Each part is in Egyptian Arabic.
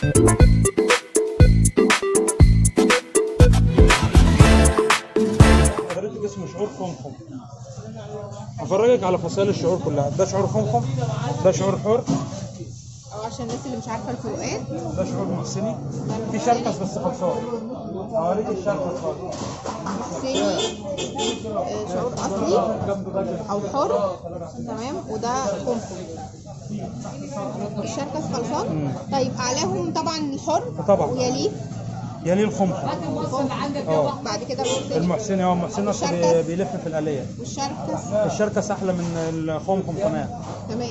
حضرتك اسمه شعور خمخم هفرجك على فصائل الشعور كلها ده شعور خمخم ده شعور حر او عشان الناس اللي مش عارفه الفروقات ده شعور محسني في شركس بس خلصان هوريك الشركس خالص سيمي آه، شعور اصلي او حر تمام وده كومفورت الشركس خلصان طيب اعلاهم طبعا الحر طبعا. ويليه يليه الخمخم اه بعد كده المحسن المحسني هو المحسني اصلا بي- بيلف في الآلية والشركس الشركس احلى من الخمخم كمان تمام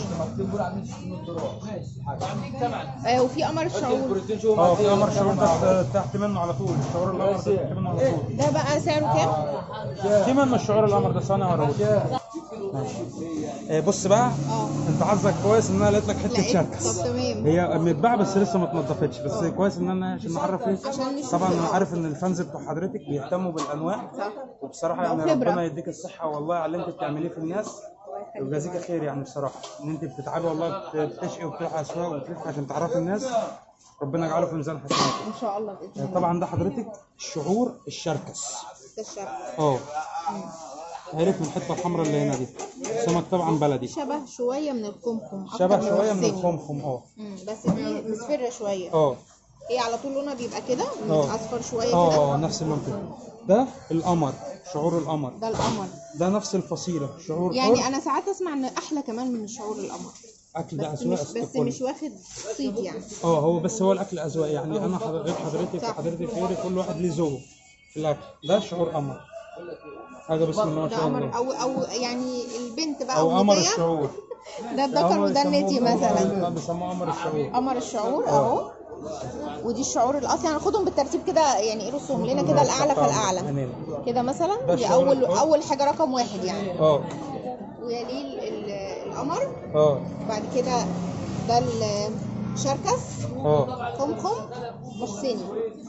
آه وفي قمر الشعور اه في قمر شعور ده تحت منه على طول الشعور القمر ده تحت منه على طول ده بقى سعره كام؟ في منه الشعور القمر ده ثانية هوريهولك ماشي آه، بص بقى اه انت حظك كويس ان انا لقيت لك حته لقيت شركس طب تمام هي متباعه بس لسه ما اتنضفتش بس كويس ان انا عشان نعرف ايه عشان نشوف طبعا انا اه. عارف ان الفانز بتوع حضرتك بيهتموا بالانواع صح وبصراحه بقوا يعني خبرة. ربنا يديك الصحه والله على اللي انت بتعمليه في الناس ويجازيك خير يعني بصراحه ان انت بتتعبي والله بتشقي وبتروحي اسواق وبتلفي عشان تعرفي الناس ربنا يجعله في ميزان حسناتك ان شاء الله باذن الله طبعا ده حضرتك الشعور الشركس ده الشركس اه عرف من الحته الحمراء اللي هنا دي سمك طبعا بلدي شبه شويه من الكمكم أكتر شبه شويه من السن. الخمخم اه مم، بس دي مصفرة شوية اه هي على طول لونها بيبقى كده اه. اصفر شوية اه كده اه نفس اللون كده ده القمر شعور القمر ده القمر ده نفس الفصيله شعور يعني حر انا ساعات اسمع ان احلى كمان من شعور القمر اكل ده بس اذواق مش بس استقل. مش واخد صيت يعني اه هو بس هو الاكل اذواق يعني انا حضر- غير حضرتك صح. وحضرتك غيري كل واحد ليه ذوقه في الاكل ده شعور قمر حاجه بسم الله ما ده شاء قمر الله او او يعني البنت بقى او قمر النتية، الشعور ده الذكر هم وده النتي بيسموه- مثلا لا بيسموه قمر الشعور قمر الشعور اهو ودي الشعور الاصلي هناخدهم بالترتيب كده يعني ايه رسوم لنا كده الاعلى فالاعلى أمين. كده مثلا ده دي الشعور اول الحر. اول حاجه رقم واحد يعني اه ويليه ال- ال- القمر اه بعد كده ده الشركس اه خمخم محسني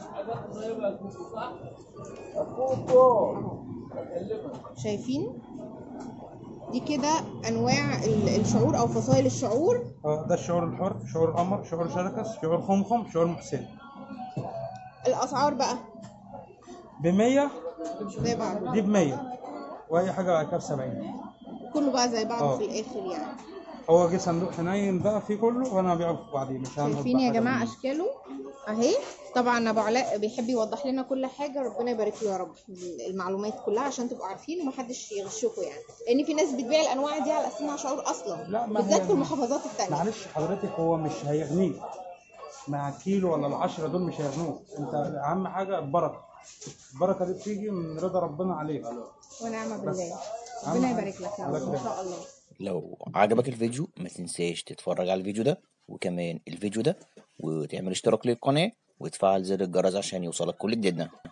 شايفين دي كده انواع ال- الشعور او فصائل الشعور اه ده الشعور الحر شعور قمر شعور شركس شعور خمخم شعور محسن الاسعار بقى ب 100 زي بعض دي ب 100 واي حاجه بعد كده ب 70 كله بقى زي بعض اه. في الاخر يعني هو جه صندوق حنين بقى فيه كله وانا هبيعه في بعضيه مش هنقعد شايفين يا بحاجة جماعه منه. اشكاله اهي طبعا ابو علاء بيحب يوضح لنا كل حاجه ربنا يبارك له يا رب المعلومات كلها عشان تبقوا عارفين ومحدش يغشكم يعني لان في ناس بتبيع الانواع دي على اساس انها شعور اصلا لا، ما بالذات هي- في المحافظات التانية معلش حضرتك هو مش هيغنيك مع الكيلو ولا العشرة دول مش هيغنوك انت اهم حاجه البركه البركه دي بتيجي من رضا ربنا عليك ونعم بس. بالله أهم ربنا حاجة. يبارك لك يا الله رب ان يكرمك. شاء الله لو عجبك الفيديو ما تنساش تتفرج على الفيديو ده وكمان الفيديو ده وتعمل اشتراك للقناة وتفعل زر الجرس عشان يوصلك كل جديدنا